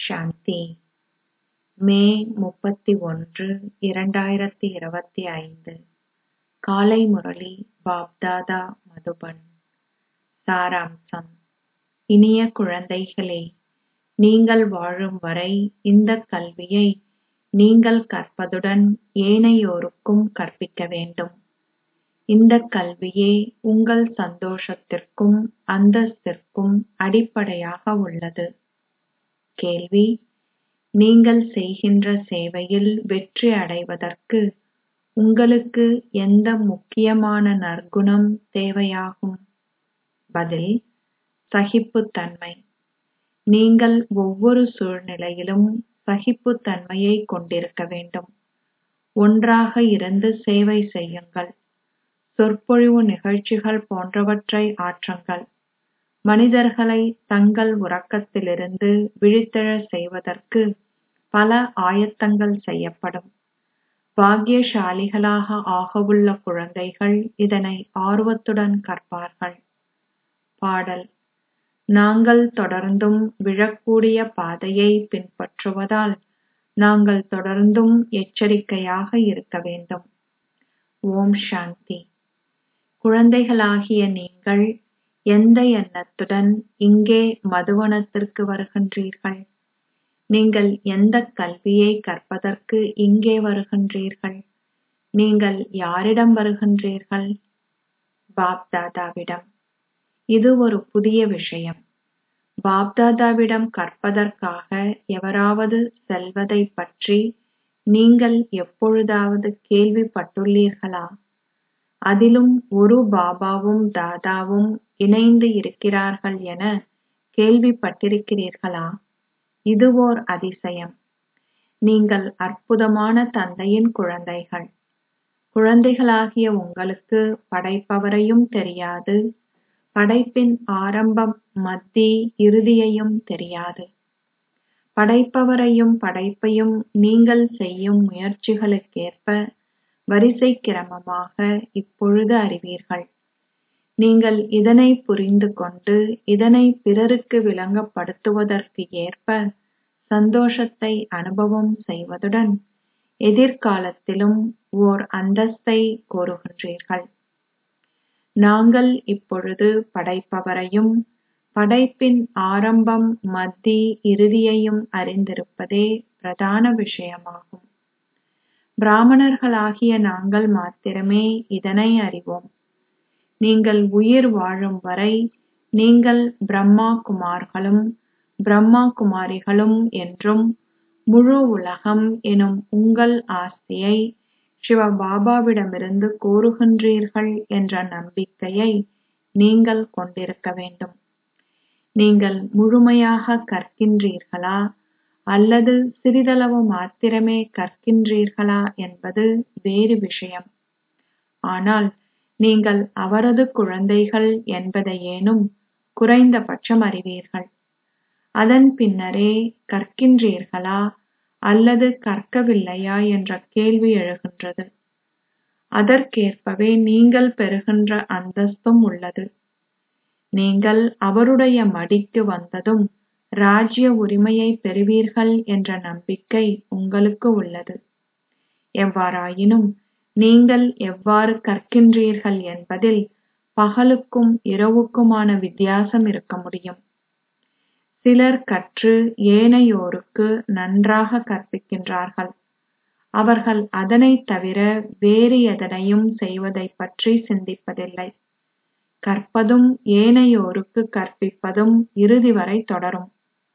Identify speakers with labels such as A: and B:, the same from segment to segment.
A: சாந்தி மே முப்பத்தி ஒன்று இரண்டாயிரத்தி இருபத்தி ஐந்து காலை முரளி பாப்தாதா மதுபன் சாராம்சம் இனிய குழந்தைகளே நீங்கள் வாழும் வரை இந்தக் கல்வியை நீங்கள் கற்பதுடன் ஏனையோருக்கும் கற்பிக்க வேண்டும் இந்தக் கல்வியே உங்கள் சந்தோஷத்திற்கும் அந்தஸ்திற்கும் அடிப்படையாக உள்ளது கேள்வி நீங்கள் செய்கின்ற சேவையில் வெற்றி அடைவதற்கு உங்களுக்கு எந்த முக்கியமான நற்குணம் தேவையாகும் பதில் சகிப்புத்தன்மை நீங்கள் ஒவ்வொரு சூழ்நிலையிலும் சகிப்புத்தன்மையைக் கொண்டிருக்க வேண்டும் ஒன்றாக இருந்து சேவை செய்யுங்கள் சொற்பொழிவு நிகழ்ச்சிகள் போன்றவற்றை ஆற்றுங்கள் மனிதர்களை தங்கள் உறக்கத்திலிருந்து விழித்தெழச் செய்வதற்கு பல ஆயத்தங்கள் செய்யப்படும் பாக்கியசாலிகளாக ஆகவுள்ள குழந்தைகள் இதனை ஆர்வத்துடன் கற்பார்கள் பாடல் நாங்கள் தொடர்ந்தும் விழக்கூடிய பாதையை பின்பற்றுவதால் நாங்கள் தொடர்ந்தும் எச்சரிக்கையாக இருக்க வேண்டும் ஓம் சாந்தி குழந்தைகளாகிய நீங்கள் எந்த எண்ணத்துடன் இங்கே மதுவனத்திற்கு வருகின்றீர்கள் நீங்கள் எந்தக் கல்வியை கற்பதற்கு இங்கே வருகின்றீர்கள் நீங்கள் யாரிடம் வருகின்றீர்கள் பாப்தாதாவிடம் இது ஒரு புதிய விஷயம் பாப்தாதாவிடம் கற்பதற்காக எவராவது செல்வதைப் பற்றி நீங்கள் எப்பொழுதாவது கேள்விப்பட்டுள்ளீர்களா அதிலும் ஒரு பாபாவும் தாதாவும் இணைந்து இருக்கிறார்கள் என கேள்விப்பட்டிருக்கிறீர்களா இது ஓர் அதிசயம் நீங்கள் அற்புதமான தந்தையின் குழந்தைகள் குழந்தைகளாகிய உங்களுக்கு படைப்பவரையும் தெரியாது படைப்பின் ஆரம்பம் மத்தி இறுதியையும் தெரியாது படைப்பவரையும் படைப்பையும் நீங்கள் செய்யும் முயற்சிகளுக்கேற்ப வரிசை கிரமமாக இப்பொழுது அறிவீர்கள் நீங்கள் இதனை புரிந்து கொண்டு இதனை பிறருக்கு விளங்கப்படுத்துவதற்கு ஏற்ப சந்தோஷத்தை அனுபவம் செய்வதுடன் எதிர்காலத்திலும் ஓர் அந்தஸ்தை கோருகின்றீர்கள் நாங்கள் இப்பொழுது படைப்பவரையும் படைப்பின் ஆரம்பம் மத்தி இறுதியையும் அறிந்திருப்பதே பிரதான விஷயமாகும் பிராமணர்களாகிய நாங்கள் மாத்திரமே இதனை அறிவோம் நீங்கள் உயிர் வாழும் வரை நீங்கள் பிரம்மா குமார்களும் பிரம்மா குமாரிகளும் என்றும் முழு உலகம் எனும் உங்கள் ஆஸ்தியை சிவபாபாவிடமிருந்து கோருகின்றீர்கள் என்ற நம்பிக்கையை நீங்கள் கொண்டிருக்க வேண்டும் நீங்கள் முழுமையாக கற்கின்றீர்களா அல்லது சிறிதளவு மாத்திரமே கற்கின்றீர்களா என்பது வேறு விஷயம் ஆனால் நீங்கள் அவரது குழந்தைகள் என்பதையேனும் குறைந்தபட்சம் அறிவீர்கள் அதன் பின்னரே கற்கின்றீர்களா அல்லது கற்கவில்லையா என்ற கேள்வி எழுகின்றது அதற்கேற்பவே நீங்கள் பெறுகின்ற அந்தஸ்தும் உள்ளது நீங்கள் அவருடைய மடிக்கு வந்ததும் ராஜ்ய உரிமையை பெறுவீர்கள் என்ற நம்பிக்கை உங்களுக்கு உள்ளது எவ்வாறாயினும் நீங்கள் எவ்வாறு கற்கின்றீர்கள் என்பதில் பகலுக்கும் இரவுக்குமான வித்தியாசம் இருக்க முடியும் சிலர் கற்று ஏனையோருக்கு நன்றாக கற்பிக்கின்றார்கள் அவர்கள் அதனைத் தவிர வேறு எதனையும் செய்வதைப் பற்றி சிந்திப்பதில்லை கற்பதும் ஏனையோருக்கு கற்பிப்பதும் இறுதி வரை தொடரும்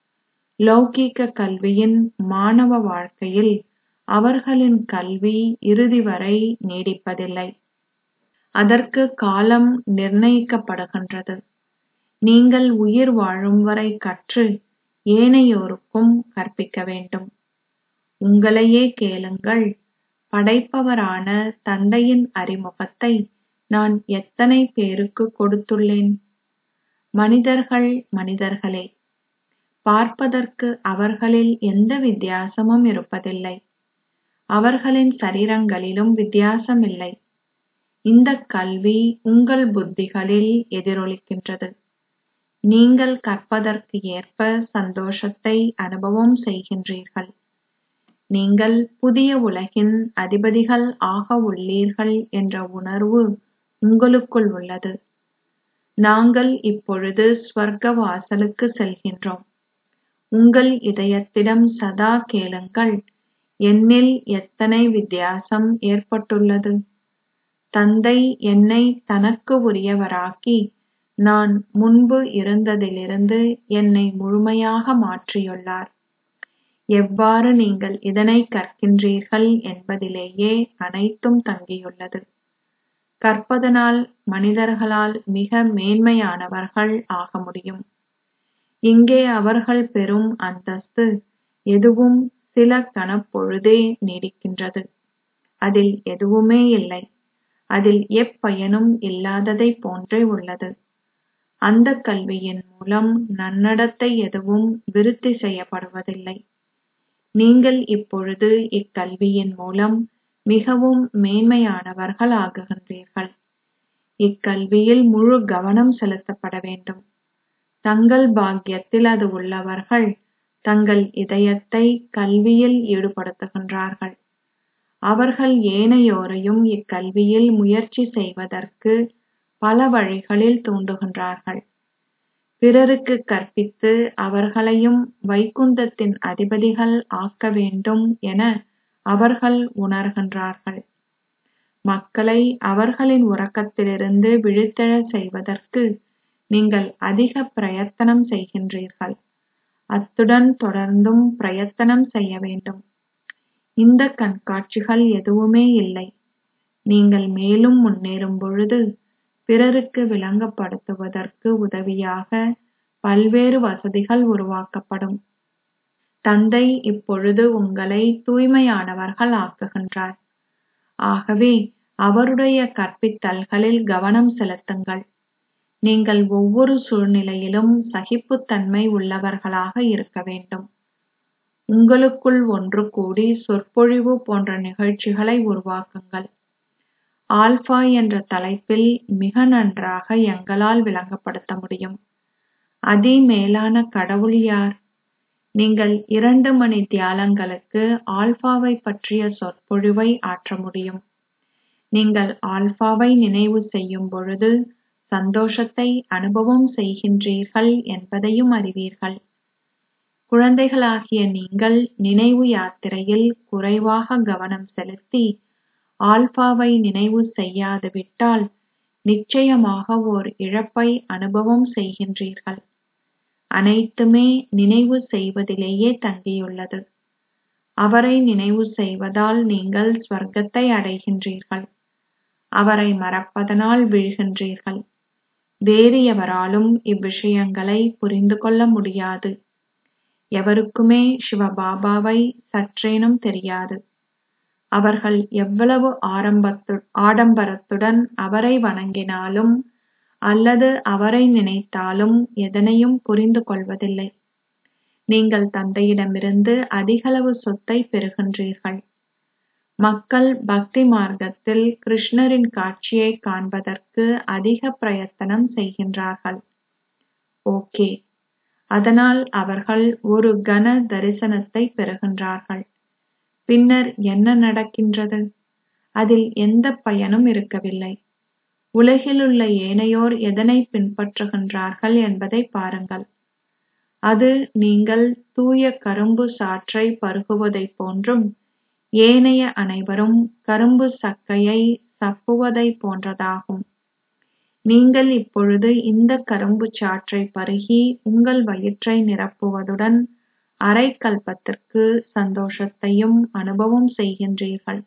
A: லௌகீக கல்வியின் மாணவ வாழ்க்கையில் அவர்களின் கல்வி இறுதி வரை நீடிப்பதில்லை அதற்கு காலம் நிர்ணயிக்கப்படுகின்றது நீங்கள் உயிர் வாழும் வரை கற்று ஏனையோருக்கும் கற்பிக்க வேண்டும் உங்களையே கேளுங்கள் படைப்பவரான தந்தையின் அறிமுகத்தை நான் எத்தனை பேருக்கு கொடுத்துள்ளேன் மனிதர்கள் மனிதர்களே பார்ப்பதற்கு அவர்களில் எந்த வித்தியாசமும் இருப்பதில்லை அவர்களின் சரீரங்களிலும் வித்தியாசமில்லை இந்த கல்வி உங்கள் புத்திகளில் எதிரொலிக்கின்றது நீங்கள் கற்பதற்கு ஏற்ப சந்தோஷத்தை அனுபவம் செய்கின்றீர்கள் நீங்கள் புதிய உலகின் அதிபதிகள் ஆக உள்ளீர்கள் என்ற உணர்வு உங்களுக்குள் உள்ளது நாங்கள் இப்பொழுது ஸ்வர்க்க வாசலுக்கு செல்கின்றோம் உங்கள் இதயத்திடம் சதா கேளுங்கள் என்னில் எத்தனை வித்தியாசம் ஏற்பட்டுள்ளது தந்தை என்னை தனக்கு உரியவராக்கி நான் முன்பு இருந்ததிலிருந்து என்னை முழுமையாக மாற்றியுள்ளார் எவ்வாறு நீங்கள் இதனை கற்கின்றீர்கள் என்பதிலேயே அனைத்தும் தங்கியுள்ளது கற்பதனால் மனிதர்களால் மிக மேன்மையானவர்கள் ஆக முடியும் இங்கே அவர்கள் பெறும் அந்தஸ்து எதுவும் சில கணப்பொழுதே நீடிக்கின்றது அதில் எதுவுமே இல்லை அதில் எப்பயனும் இல்லாததைப் போன்றே உள்ளது அந்த கல்வியின் மூலம் நன்னடத்தை எதுவும் விருத்தி செய்யப்படுவதில்லை நீங்கள் இப்பொழுது இக்கல்வியின் மூலம் மிகவும் மேன்மையானவர்கள் ஆகுகின்றீர்கள் இக்கல்வியில் முழு கவனம் செலுத்தப்பட வேண்டும் தங்கள் பாக்கியத்தில் அது உள்ளவர்கள் தங்கள் இதயத்தை கல்வியில் ஈடுபடுத்துகின்றார்கள் அவர்கள் ஏனையோரையும் இக்கல்வியில் முயற்சி செய்வதற்கு பல வழிகளில் தூண்டுகின்றார்கள் பிறருக்கு கற்பித்து அவர்களையும் வைகுந்தத்தின் அதிபதிகள் ஆக்க வேண்டும் என அவர்கள் உணர்கின்றார்கள் மக்களை அவர்களின் உறக்கத்திலிருந்து விழித்தெழச் செய்வதற்கு நீங்கள் அதிக பிரயத்தனம் செய்கின்றீர்கள் அத்துடன் தொடர்ந்தும் பிரயத்தனம் செய்ய வேண்டும் இந்த கண்காட்சிகள் எதுவுமே இல்லை நீங்கள் மேலும் முன்னேறும் பொழுது பிறருக்கு விளங்கப்படுத்துவதற்கு உதவியாக பல்வேறு வசதிகள் உருவாக்கப்படும் தந்தை இப்பொழுது உங்களை தூய்மையானவர்கள் ஆக்குகின்றார் ஆகவே அவருடைய கற்பித்தல்களில் கவனம் செலுத்துங்கள் நீங்கள் ஒவ்வொரு சூழ்நிலையிலும் சகிப்புத்தன்மை உள்ளவர்களாக இருக்க வேண்டும் உங்களுக்குள் ஒன்று கூடி சொற்பொழிவு போன்ற நிகழ்ச்சிகளை உருவாக்குங்கள் ஆல்பா என்ற தலைப்பில் மிக நன்றாக எங்களால் விளங்கப்படுத்த முடியும் அதி மேலான கடவுள் யார் நீங்கள் இரண்டு மணி தியாலங்களுக்கு ஆல்பாவை பற்றிய சொற்பொழிவை ஆற்ற முடியும் நீங்கள் ஆல்பாவை நினைவு செய்யும் பொழுது சந்தோஷத்தை அனுபவம் செய்கின்றீர்கள் என்பதையும் அறிவீர்கள் குழந்தைகளாகிய நீங்கள் நினைவு யாத்திரையில் குறைவாக கவனம் செலுத்தி ஆல்பாவை நினைவு செய்யாது விட்டால் நிச்சயமாக ஓர் இழப்பை அனுபவம் செய்கின்றீர்கள் அனைத்துமே நினைவு செய்வதிலேயே தங்கியுள்ளது அவரை நினைவு செய்வதால் நீங்கள் ஸ்வர்க்கத்தை அடைகின்றீர்கள் அவரை மறப்பதனால் வீழ்கின்றீர்கள் வேறு எவராலும் இவ்விஷயங்களை புரிந்து கொள்ள முடியாது எவருக்குமே சிவபாபாவை சற்றேனும் தெரியாது அவர்கள் எவ்வளவு ஆரம்பத்து ஆடம்பரத்துடன் அவரை வணங்கினாலும் அல்லது அவரை நினைத்தாலும் எதனையும் புரிந்து கொள்வதில்லை நீங்கள் தந்தையிடமிருந்து அதிகளவு சொத்தை பெறுகின்றீர்கள் மக்கள் பக்தி மார்க்கத்தில் கிருஷ்ணரின் காட்சியை காண்பதற்கு அதிக பிரயத்தனம் செய்கின்றார்கள் ஓகே அதனால் அவர்கள் ஒரு கன தரிசனத்தை பெறுகின்றார்கள் பின்னர் என்ன நடக்கின்றது அதில் எந்த பயனும் இருக்கவில்லை உலகிலுள்ள ஏனையோர் எதனை பின்பற்றுகின்றார்கள் என்பதை பாருங்கள் அது நீங்கள் தூய கரும்பு சாற்றை பருகுவதைப் போன்றும் ஏனைய அனைவரும் கரும்பு சக்கையை சப்புவதைப் போன்றதாகும் நீங்கள் இப்பொழுது இந்த கரும்பு சாற்றை பருகி உங்கள் வயிற்றை நிரப்புவதுடன் அரை கல்பத்திற்கு சந்தோஷத்தையும் அனுபவம் செய்கின்றீர்கள்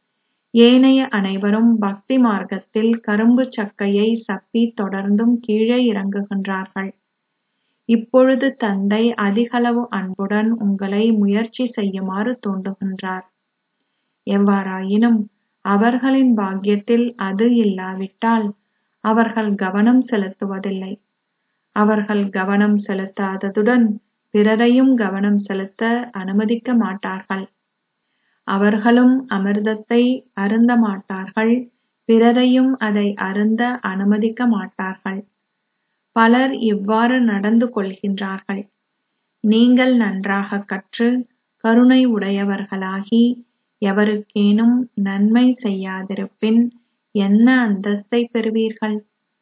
A: ஏனைய அனைவரும் பக்தி மார்க்கத்தில் கரும்பு சக்கையை சப்பி தொடர்ந்தும் கீழே இறங்குகின்றார்கள் இப்பொழுது தந்தை அதிகளவு அன்புடன் உங்களை முயற்சி செய்யுமாறு தூண்டுகின்றார் எவ்வாறாயினும் அவர்களின் பாக்கியத்தில் அது இல்லாவிட்டால் அவர்கள் கவனம் செலுத்துவதில்லை அவர்கள் கவனம் செலுத்தாததுடன் பிறரையும் கவனம் செலுத்த அனுமதிக்க மாட்டார்கள் அவர்களும் அமிர்தத்தை அருந்த மாட்டார்கள் பிறரையும் அதை அருந்த அனுமதிக்க மாட்டார்கள் பலர் இவ்வாறு நடந்து கொள்கின்றார்கள் நீங்கள் நன்றாக கற்று கருணை உடையவர்களாகி எவருக்கேனும் நன்மை செய்யாதிருப்பின் என்ன அந்தஸ்தை பெறுவீர்கள்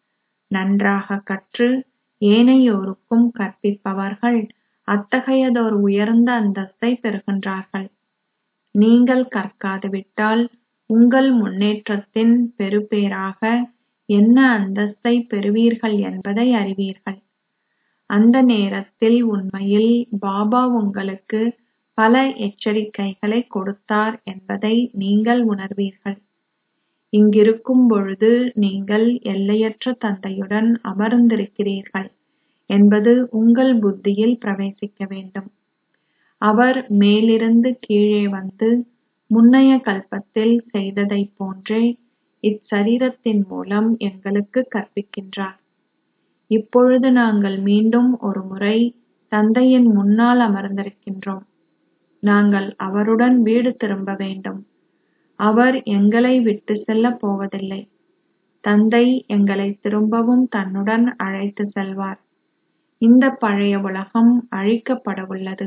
A: நன்றாக கற்று ஏனையோருக்கும் கற்பிப்பவர்கள் அத்தகையதோர் உயர்ந்த அந்தஸ்தை பெறுகின்றார்கள் நீங்கள் கற்காது விட்டால் உங்கள் முன்னேற்றத்தின் பெறுபேறாக என்ன அந்தஸ்தை பெறுவீர்கள் என்பதை அறிவீர்கள் அந்த நேரத்தில் உண்மையில் பாபா உங்களுக்கு பல எச்சரிக்கைகளை கொடுத்தார் என்பதை நீங்கள் உணர்வீர்கள் இங்கிருக்கும் பொழுது நீங்கள் எல்லையற்ற தந்தையுடன் அமர்ந்திருக்கிறீர்கள் என்பது உங்கள் புத்தியில் பிரவேசிக்க வேண்டும் அவர் மேலிருந்து கீழே வந்து முன்னைய கல்பத்தில் செய்ததைப் போன்றே இச்சரீரத்தின் மூலம் எங்களுக்கு கற்பிக்கின்றார் இப்பொழுது நாங்கள் மீண்டும் ஒரு முறை தந்தையின் முன்னால் அமர்ந்திருக்கின்றோம் நாங்கள் அவருடன் வீடு திரும்ப வேண்டும் அவர் எங்களை விட்டு செல்லப் போவதில்லை தந்தை எங்களை திரும்பவும் தன்னுடன் அழைத்து செல்வார் இந்த பழைய உலகம் அழிக்கப்படவுள்ளது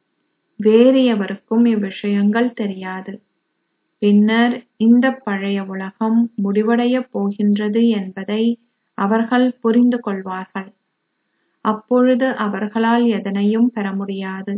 A: வேறு எவருக்கும் இவ்விஷயங்கள் தெரியாது பின்னர் இந்த பழைய உலகம் முடிவடையப் போகின்றது என்பதை அவர்கள் புரிந்து கொள்வார்கள் அப்பொழுது அவர்களால் எதனையும் பெற முடியாது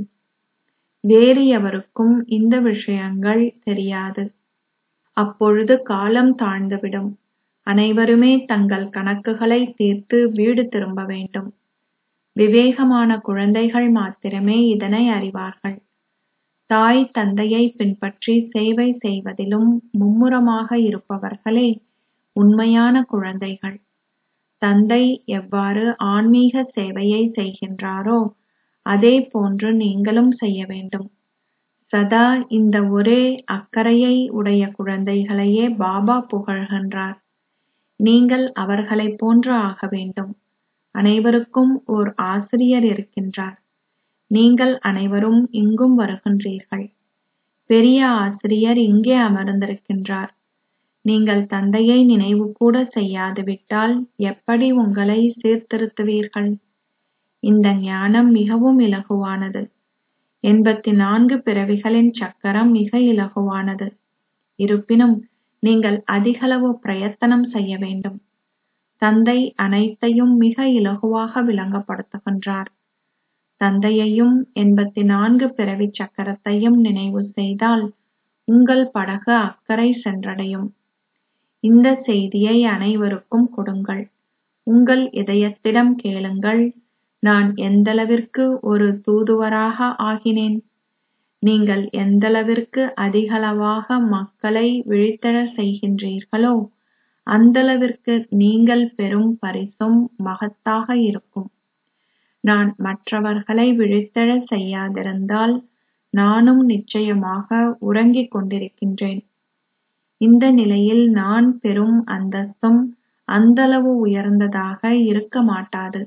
A: வேறு எவருக்கும் இந்த விஷயங்கள் தெரியாது அப்பொழுது காலம் தாழ்ந்துவிடும் அனைவருமே தங்கள் கணக்குகளை தீர்த்து வீடு திரும்ப வேண்டும் விவேகமான குழந்தைகள் மாத்திரமே இதனை அறிவார்கள் தாய் தந்தையை பின்பற்றி சேவை செய்வதிலும் மும்முரமாக இருப்பவர்களே உண்மையான குழந்தைகள் தந்தை எவ்வாறு ஆன்மீக சேவையை செய்கின்றாரோ அதே போன்று நீங்களும் செய்ய வேண்டும் சதா இந்த ஒரே அக்கறையை உடைய குழந்தைகளையே பாபா புகழ்கின்றார் நீங்கள் அவர்களைப் போன்று ஆக வேண்டும் அனைவருக்கும் ஓர் ஆசிரியர் இருக்கின்றார் நீங்கள் அனைவரும் இங்கும் வருகின்றீர்கள் பெரிய ஆசிரியர் இங்கே அமர்ந்திருக்கின்றார் நீங்கள் தந்தையை நினைவு கூட செய்யாது விட்டால் எப்படி உங்களை சீர்திருத்துவீர்கள் இந்த ஞானம் மிகவும் இலகுவானது எண்பத்தி நான்கு பிறவிகளின் சக்கரம் மிக இலகுவானது இருப்பினும் நீங்கள் அதிகளவு பிரயத்தனம் செய்ய வேண்டும் தந்தை அனைத்தையும் மிக இலகுவாக விளங்கப்படுத்துகின்றார் தந்தையையும் எண்பத்தி நான்கு பிறவி சக்கரத்தையும் நினைவு செய்தால் உங்கள் படகு அக்கறை சென்றடையும் இந்த செய்தியை அனைவருக்கும் கொடுங்கள் உங்கள் இதயத்திடம் கேளுங்கள் நான் எந்தளவிற்கு ஒரு தூதுவராக ஆகினேன் நீங்கள் எந்தளவிற்கு அதிகளவாக மக்களை விழித்தெழச் செய்கின்றீர்களோ அந்தளவிற்கு நீங்கள் பெறும் பரிசும் மகத்தாக இருக்கும் நான் மற்றவர்களை விழித்தெழச் செய்யாதிருந்தால் நானும் நிச்சயமாக உறங்கிக் கொண்டிருக்கின்றேன் இந்த நிலையில் நான் பெறும் அந்தஸ்தும் அந்தளவு உயர்ந்ததாக இருக்க மாட்டாது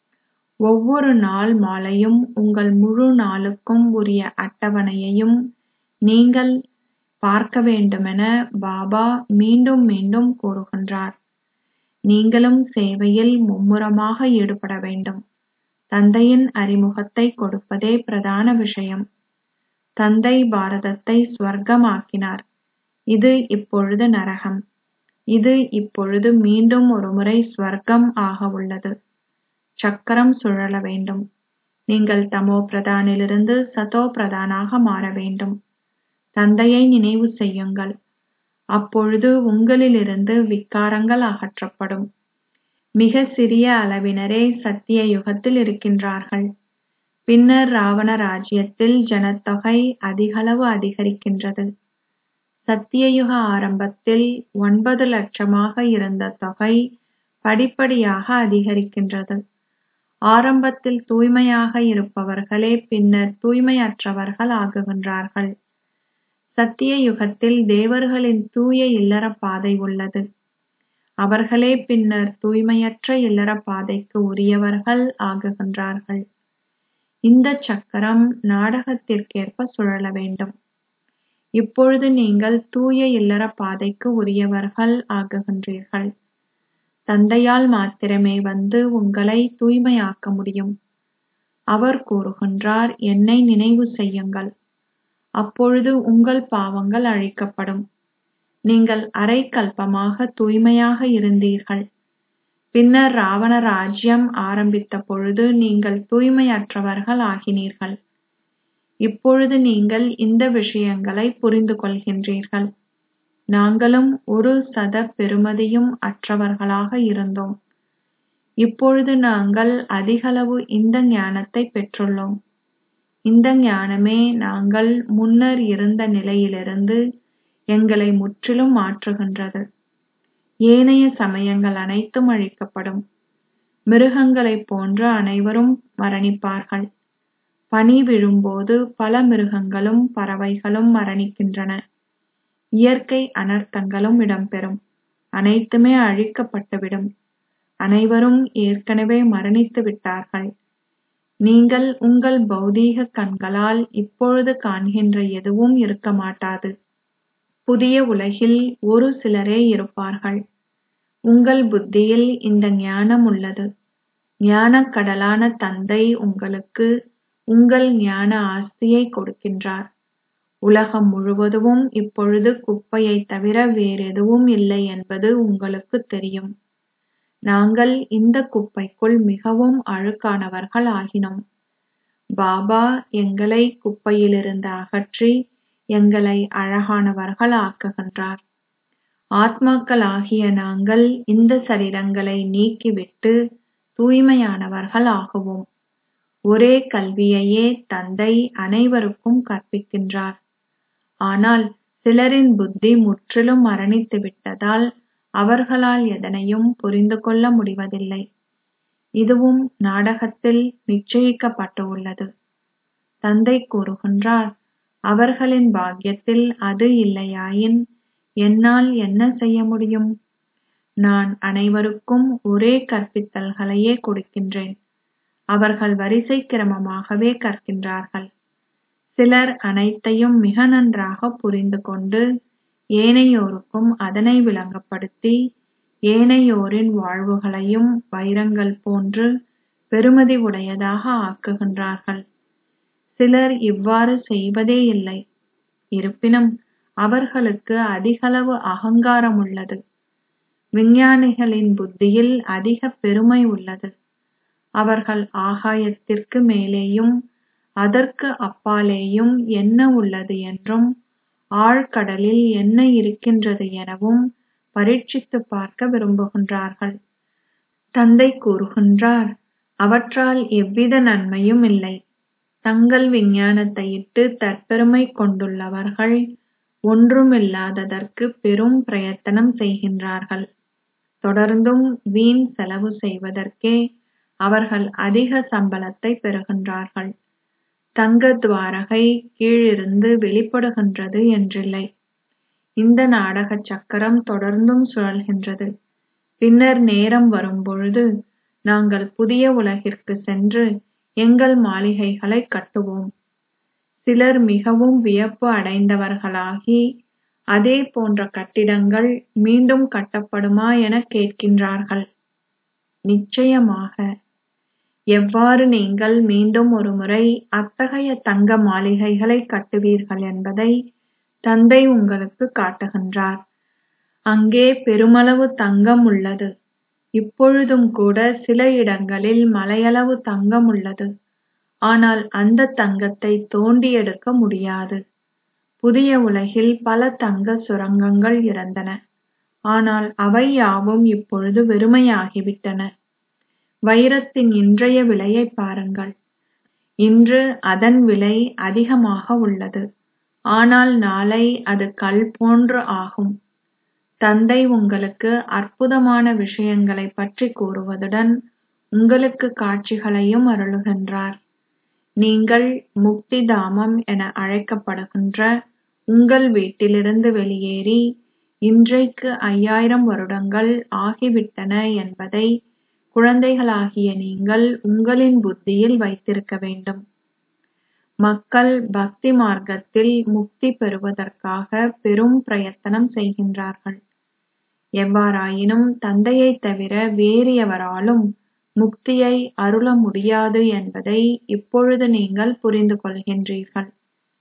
A: ஒவ்வொரு நாள் மாலையும் உங்கள் முழு நாளுக்கும் உரிய அட்டவணையையும் நீங்கள் பார்க்க வேண்டுமென பாபா மீண்டும் மீண்டும் கூறுகின்றார் நீங்களும் சேவையில் மும்முரமாக ஈடுபட வேண்டும் தந்தையின் அறிமுகத்தை கொடுப்பதே பிரதான விஷயம் தந்தை பாரதத்தை ஸ்வர்க்கமாக்கினார் இது இப்பொழுது நரகம் இது இப்பொழுது மீண்டும் ஒருமுறை ஸ்வர்க்கம் ஆக உள்ளது சக்கரம் சுழல வேண்டும் நீங்கள் தமோ பிரதானிலிருந்து சதோ பிரதானாக மாற வேண்டும் தந்தையை நினைவு செய்யுங்கள் அப்பொழுது உங்களிலிருந்து விக்காரங்கள் அகற்றப்படும் மிக சிறிய அளவினரே சத்திய யுகத்தில் இருக்கின்றார்கள் பின்னர் ராவண ராஜ்யத்தில் ஜனத்தொகை அதிகளவு அதிகரிக்கின்றது சத்தியயுக ஆரம்பத்தில் ஒன்பது லட்சமாக இருந்த தொகை படிப்படியாக அதிகரிக்கின்றது ஆரம்பத்தில் தூய்மையாக இருப்பவர்களே பின்னர் தூய்மையற்றவர்கள் ஆகுகின்றார்கள் சத்திய யுகத்தில் தேவர்களின் தூய இல்லற பாதை உள்ளது அவர்களே பின்னர் தூய்மையற்ற இல்லற பாதைக்கு உரியவர்கள் ஆகுகின்றார்கள் இந்த சக்கரம் நாடகத்திற்கேற்ப சுழல வேண்டும் இப்பொழுது நீங்கள் தூய இல்லற பாதைக்கு உரியவர்கள் ஆகுகின்றீர்கள் தந்தையால் மாத்திரமே வந்து உங்களை தூய்மையாக்க முடியும் அவர் கூறுகின்றார் என்னை நினைவு செய்யுங்கள் அப்பொழுது உங்கள் பாவங்கள் அழிக்கப்படும் நீங்கள் அரை கல்பமாக தூய்மையாக இருந்தீர்கள் பின்னர் ராவண ராஜ்யம் ஆரம்பித்த பொழுது நீங்கள் தூய்மையற்றவர்கள் ஆகினீர்கள் இப்பொழுது நீங்கள் இந்த விஷயங்களை புரிந்து கொள்கின்றீர்கள் நாங்களும் ஒரு சத பெறுமதியும் அற்றவர்களாக இருந்தோம் இப்பொழுது நாங்கள் அதிகளவு இந்த ஞானத்தை பெற்றுள்ளோம் இந்த ஞானமே நாங்கள் முன்னர் இருந்த நிலையிலிருந்து எங்களை முற்றிலும் மாற்றுகின்றது ஏனைய சமயங்கள் அனைத்தும் அழிக்கப்படும் மிருகங்களைப் போன்று அனைவரும் மரணிப்பார்கள் பனி விழும்போது பல மிருகங்களும் பறவைகளும் மரணிக்கின்றன இயற்கை அனர்த்தங்களும் இடம்பெறும் அனைத்துமே அழிக்கப்பட்டுவிடும் அனைவரும் ஏற்கனவே மரணித்து விட்டார்கள் நீங்கள் உங்கள் பௌதீக கண்களால் இப்பொழுது காண்கின்ற எதுவும் இருக்க மாட்டாது புதிய உலகில் ஒரு சிலரே இருப்பார்கள் உங்கள் புத்தியில் இந்த ஞானம் உள்ளது ஞானக் கடலான தந்தை உங்களுக்கு உங்கள் ஞான ஆஸ்தியை கொடுக்கின்றார் உலகம் முழுவதும் இப்பொழுது குப்பையைத் தவிர வேறெதுவும் இல்லை என்பது உங்களுக்குத் தெரியும் நாங்கள் இந்த குப்பைக்குள் மிகவும் அழுக்கானவர்கள் ஆகினோம் பாபா எங்களை குப்பையிலிருந்து அகற்றி எங்களை அழகானவர்கள் ஆக்குகின்றார் ஆத்மாக்களாகிய நாங்கள் இந்த சரீரங்களை நீக்கிவிட்டு தூய்மையானவர்கள் ஆகுவோம் ஒரே கல்வியையே தந்தை அனைவருக்கும் கற்பிக்கின்றார் ஆனால் சிலரின் புத்தி முற்றிலும் மரணித்து விட்டதால் அவர்களால் எதனையும் புரிந்து கொள்ள முடிவதில்லை இதுவும் நாடகத்தில் நிச்சயிக்கப்பட்டு உள்ளது தந்தை கூறுகின்றார் அவர்களின் பாக்கியத்தில் அது இல்லையாயின் என்னால் என்ன செய்ய முடியும் நான் அனைவருக்கும் ஒரே கற்பித்தல்களையே கொடுக்கின்றேன் அவர்கள் வரிசை கிரமமாகவே கற்கின்றார்கள் சிலர் அனைத்தையும் மிக நன்றாக புரிந்து கொண்டு ஏனையோருக்கும் அதனை விளங்கப்படுத்தி ஏனையோரின் வாழ்வுகளையும் வைரங்கள் போன்று பெருமதி உடையதாக ஆக்குகின்றார்கள் சிலர் இவ்வாறு செய்வதே இல்லை இருப்பினும் அவர்களுக்கு அதிகளவு அகங்காரம் உள்ளது விஞ்ஞானிகளின் புத்தியில் அதிக பெருமை உள்ளது அவர்கள் ஆகாயத்திற்கு மேலேயும் அதற்கு அப்பாலேயும் என்ன உள்ளது என்றும் ஆழ்கடலில் என்ன இருக்கின்றது எனவும் பரீட்சித்து பார்க்க விரும்புகின்றார்கள் தந்தை கூறுகின்றார் அவற்றால் எவ்வித நன்மையும் இல்லை தங்கள் விஞ்ஞானத்தை இட்டு தற்பெருமை கொண்டுள்ளவர்கள் ஒன்றுமில்லாததற்கு பெரும் பிரயத்தனம் செய்கின்றார்கள் தொடர்ந்தும் வீண் செலவு செய்வதற்கே அவர்கள் அதிக சம்பளத்தை பெறுகின்றார்கள் தங்க துவாரகை கீழிருந்து வெளிப்படுகின்றது என்றில்லை இந்த நாடக சக்கரம் தொடர்ந்தும் சுழல்கின்றது பின்னர் நேரம் வரும்பொழுது நாங்கள் புதிய உலகிற்கு சென்று எங்கள் மாளிகைகளை கட்டுவோம் சிலர் மிகவும் வியப்பு அடைந்தவர்களாகி அதே போன்ற கட்டிடங்கள் மீண்டும் கட்டப்படுமா என கேட்கின்றார்கள் நிச்சயமாக எவ்வாறு நீங்கள் மீண்டும் ஒருமுறை அத்தகைய தங்க மாளிகைகளை கட்டுவீர்கள் என்பதை தந்தை உங்களுக்கு காட்டுகின்றார் அங்கே பெருமளவு தங்கம் உள்ளது இப்பொழுதும் கூட சில இடங்களில் மலையளவு தங்கம் உள்ளது ஆனால் அந்த தங்கத்தை தோண்டி எடுக்க முடியாது புதிய உலகில் பல தங்க சுரங்கங்கள் இருந்தன ஆனால் அவை யாவும் இப்பொழுது வெறுமையாகிவிட்டன வைரத்தின் இன்றைய விலையை பாருங்கள் இன்று அதன் விலை அதிகமாக உள்ளது ஆனால் நாளை அது கல் போன்று ஆகும் தந்தை உங்களுக்கு அற்புதமான விஷயங்களைப் பற்றி கூறுவதுடன் உங்களுக்கு காட்சிகளையும் அருளுகின்றார் நீங்கள் முக்தி தாமம் என அழைக்கப்படுகின்ற உங்கள் வீட்டிலிருந்து வெளியேறி இன்றைக்கு ஐயாயிரம் வருடங்கள் ஆகிவிட்டன என்பதை குழந்தைகளாகிய நீங்கள் உங்களின் புத்தியில் வைத்திருக்க வேண்டும் மக்கள் பக்தி மார்க்கத்தில் முக்தி பெறுவதற்காக பெரும் பிரயத்தனம் செய்கின்றார்கள் எவ்வாறாயினும் தந்தையைத் தவிர வேறு எவராலும் முக்தியை அருள முடியாது என்பதை இப்பொழுது நீங்கள் புரிந்து கொள்கின்றீர்கள்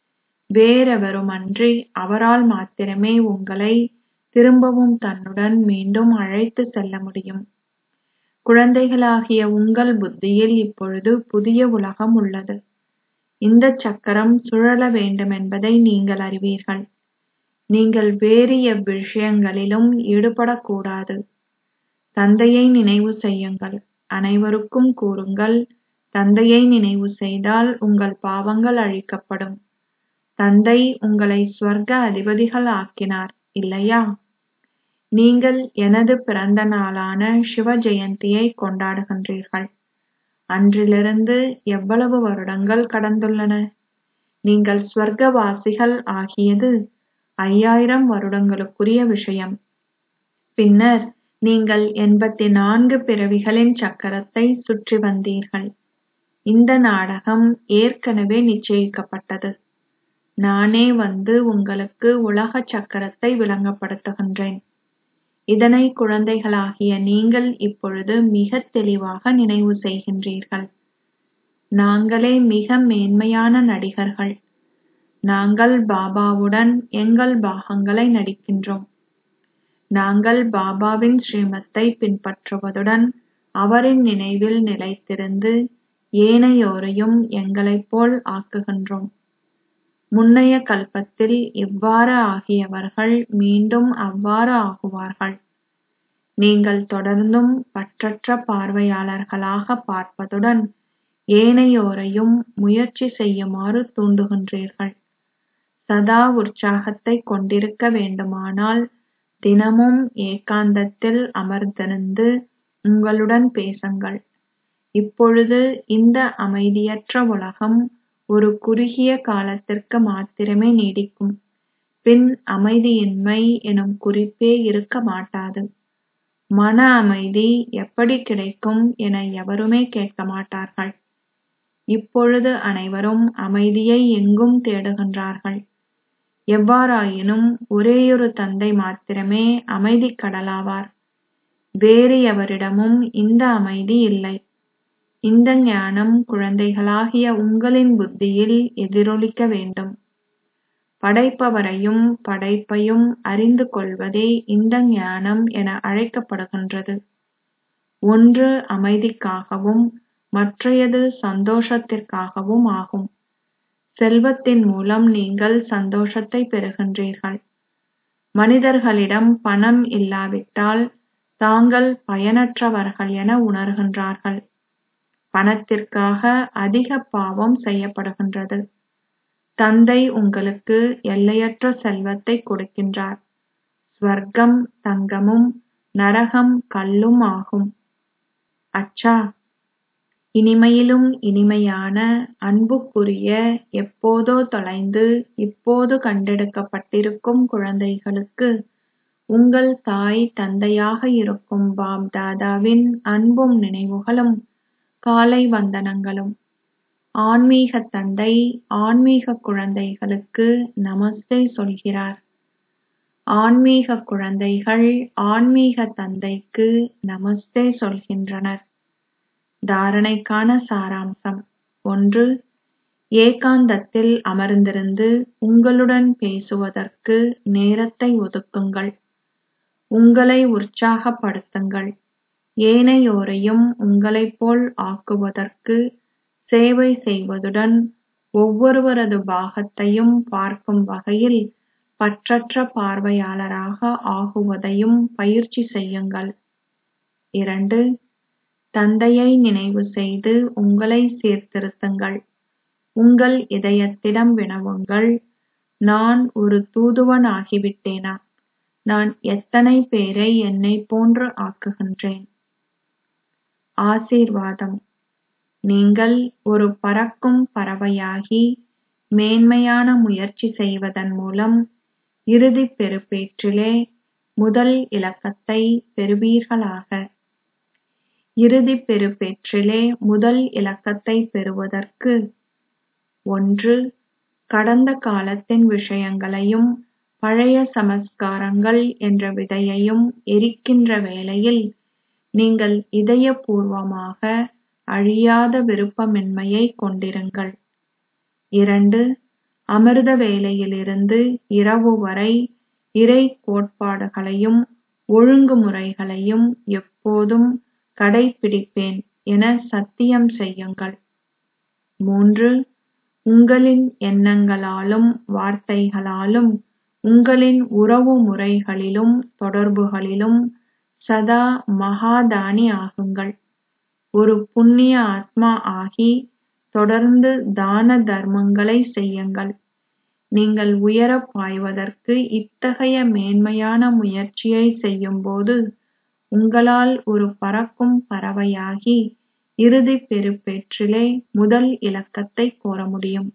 A: வேறெவருமன்றி அவரால் மாத்திரமே உங்களை திரும்பவும் தன்னுடன் மீண்டும் அழைத்துச் செல்ல முடியும் குழந்தைகளாகிய உங்கள் புத்தியில் இப்பொழுது புதிய உலகம் உள்ளது இந்தச் சக்கரம் சுழல வேண்டுமென்பதை நீங்கள் அறிவீர்கள் நீங்கள் வேறு எவ்விஷயங்களிலும் ஈடுபடக்கூடாது தந்தையை நினைவு செய்யுங்கள் அனைவருக்கும் கூறுங்கள் தந்தையை நினைவு செய்தால் உங்கள் பாவங்கள் அழிக்கப்படும் தந்தை உங்களை ஸ்வர்க்க அதிபதிகள் ஆக்கினார் இல்லையா நீங்கள் எனது பிறந்த நாளான சிவ ஜெயந்தியை கொண்டாடுகின்றீர்கள் அன்றிலிருந்து எவ்வளவு வருடங்கள் கடந்துள்ளன நீங்கள் ஸ்வர்க்கவாசிகள் ஆகியது ஐயாயிரம் வருடங்களுக்குரிய விஷயம் பின்னர் நீங்கள் எண்பத்தி நான்கு பிறவிகளின் சக்கரத்தை சுற்றி வந்தீர்கள் இந்த நாடகம் ஏற்கனவே நிச்சயிக்கப்பட்டது நானே வந்து உங்களுக்கு உலக சக்கரத்தை விளங்கப்படுத்துகின்றேன் இதனை குழந்தைகளாகிய நீங்கள் இப்பொழுது மிகத் தெளிவாக நினைவு செய்கின்றீர்கள் நாங்களே மிக மேன்மையான நடிகர்கள் நாங்கள் பாபாவுடன் எங்கள் பாகங்களை நடிக்கின்றோம் நாங்கள் பாபாவின் ஸ்ரீமத்தை பின்பற்றுவதுடன் அவரின் நினைவில் நிலைத்திருந்து ஏனையோரையும் எங்களைப் போல் ஆக்குகின்றோம் முன்னைய கல்பத்தில் இவ்வாறு ஆகியவர்கள் மீண்டும் அவ்வாறு ஆகுவார்கள் நீங்கள் தொடர்ந்தும் பற்றற்ற பார்வையாளர்களாக பார்ப்பதுடன் ஏனையோரையும் முயற்சி செய்யுமாறு தூண்டுகின்றீர்கள் சதா உற்சாகத்தை கொண்டிருக்க வேண்டுமானால் தினமும் ஏகாந்தத்தில் அமர்ந்திருந்து உங்களுடன் பேசுங்கள் இப்பொழுது இந்த அமைதியற்ற உலகம் ஒரு குறுகிய காலத்திற்கு மாத்திரமே நீடிக்கும் பின் அமைதியின்மை எனும் குறிப்பே இருக்க மாட்டாது மன அமைதி எப்படி கிடைக்கும் என எவருமே கேட்க மாட்டார்கள் இப்பொழுது அனைவரும் அமைதியை எங்கும் தேடுகின்றார்கள் எவ்வாறாயினும் ஒரேயொரு தந்தை மாத்திரமே அமைதிக் கடலாவார் வேறு எவரிடமும் இந்த அமைதி இல்லை இந்த ஞானம் குழந்தைகளாகிய உங்களின் புத்தியில் எதிரொலிக்க வேண்டும் படைப்பவரையும் படைப்பையும் அறிந்து கொள்வதே இந்த ஞானம் என அழைக்கப்படுகின்றது ஒன்று அமைதிக்காகவும் மற்றையது சந்தோஷத்திற்காகவும் ஆகும் செல்வத்தின் மூலம் நீங்கள் சந்தோஷத்தை பெறுகின்றீர்கள் மனிதர்களிடம் பணம் இல்லாவிட்டால் தாங்கள் பயனற்றவர்கள் என உணர்கின்றார்கள் பணத்திற்காக அதிக பாவம் செய்யப்படுகின்றது தந்தை உங்களுக்கு எல்லையற்ற செல்வத்தை கொடுக்கின்றார் ஸ்வர்க்கம் தங்கமும் நரகம் கல்லும் ஆகும் அச்சா இனிமையிலும் இனிமையான அன்புக்குரிய எப்போதோ தொலைந்து இப்போது கண்டெடுக்கப்பட்டிருக்கும் குழந்தைகளுக்கு உங்கள் தாய் தந்தையாக இருக்கும் பாப் தாதாவின் அன்பும் நினைவுகளும் காலை வந்தனங்களும் ஆன்மீக தந்தை ஆன்மீக குழந்தைகளுக்கு நமஸ்தே சொல்கிறார் ஆன்மீக குழந்தைகள் ஆன்மீக தந்தைக்கு நமஸ்தே சொல்கின்றனர் தாரணைக்கான சாராம்சம் ஒன்று ஏகாந்தத்தில் அமர்ந்திருந்து உங்களுடன் பேசுவதற்கு நேரத்தை ஒதுக்குங்கள் உங்களை உற்சாகப்படுத்துங்கள் ஏனையோரையும் உங்களைப் போல் ஆக்குவதற்கு சேவை செய்வதுடன் ஒவ்வொருவரது பாகத்தையும் பார்க்கும் வகையில் பற்றற்ற பார்வையாளராக ஆகுவதையும் பயிற்சி செய்யுங்கள் இரண்டு தந்தையை நினைவு செய்து உங்களை சீர்திருத்துங்கள் உங்கள் இதயத்திடம் வினவுங்கள் நான் ஒரு தூதுவன் ஆகிவிட்டேனா நான் எத்தனை பேரை என்னைப் போன்று ஆக்குகின்றேன் ஆசீர்வாதம் நீங்கள் ஒரு பறக்கும் பறவையாகி மேன்மையான முயற்சி செய்வதன் மூலம் இறுதிப் பெறுபேற்றிலே முதல் இலக்கத்தை பெறுவீர்களாக இறுதிப் பெறுபேற்றிலே முதல் இலக்கத்தை பெறுவதற்கு ஒன்று கடந்த காலத்தின் விஷயங்களையும் பழைய சமஸ்காரங்கள் என்ற விதையையும் எரிக்கின்ற வேளையில் நீங்கள் இதயபூர்வமாக அழியாத விருப்பமின்மையைக் கொண்டிருங்கள் இரண்டு அமிர்த வேளையிலிருந்து இரவு வரை இறை கோட்பாடுகளையும் ஒழுங்குமுறைகளையும் எப்போதும் கடைப்பிடிப்பேன் என சத்தியம் செய்யுங்கள் மூன்று உங்களின் எண்ணங்களாலும் வார்த்தைகளாலும் உங்களின் உறவு முறைகளிலும் தொடர்புகளிலும் சதா மகாதானி ஆகுங்கள் ஒரு புண்ணிய ஆத்மா ஆகி தொடர்ந்து தான தர்மங்களை செய்யுங்கள் நீங்கள் உயரப் பாய்வதற்கு இத்தகைய மேன்மையான முயற்சியை செய்யும்போது உங்களால் ஒரு பறக்கும் பறவையாகி இறுதிப் பெறுபேற்றிலே முதல் இலக்கத்தைக் கோர முடியும்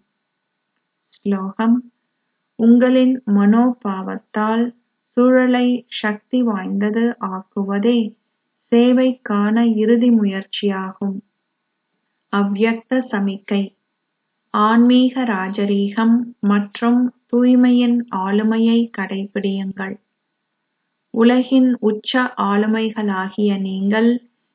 A: ஸ்லோகம் உங்களின் மனோபாவத்தால் சூழலை சக்தி வாய்ந்தது ஆக்குவதே சேவைக்கான இறுதி முயற்சியாகும் அவ்யக்த சமிக்கை ஆன்மீக ராஜரீகம் மற்றும் தூய்மையின் ஆளுமையை கடைப்பிடியுங்கள் உலகின் உச்ச ஆளுமைகளாகிய நீங்கள்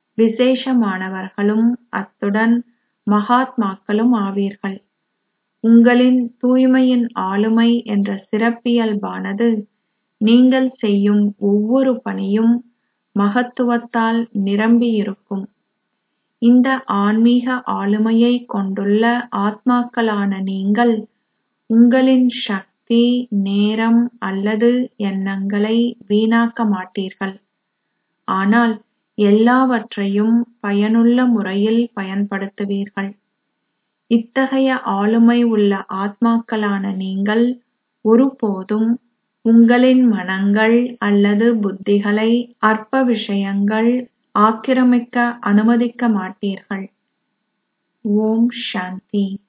A: விசேஷமானவர்களும் அத்துடன் மகாத்மாக்களும் ஆவீர்கள் உங்களின் தூய்மையின் ஆளுமை என்ற சிறப்பியல்பானது நீங்கள் செய்யும் ஒவ்வொரு பணியும் மகத்துவத்தால் நிரம்பியிருக்கும் இந்த ஆன்மீக ஆளுமையைக் கொண்டுள்ள ஆத்மாக்களான நீங்கள் உங்களின் சக்தி நேரம் அல்லது எண்ணங்களை வீணாக்க மாட்டீர்கள் ஆனால் எல்லாவற்றையும் பயனுள்ள முறையில் பயன்படுத்துவீர்கள் இத்தகைய ஆளுமை உள்ள ஆத்மாக்களான நீங்கள் ஒருபோதும் உங்களின் மனங்கள் அல்லது புத்திகளை அற்ப விஷயங்கள் ஆக்கிரமிக்க அனுமதிக்க மாட்டீர்கள் ஓம் சாந்தி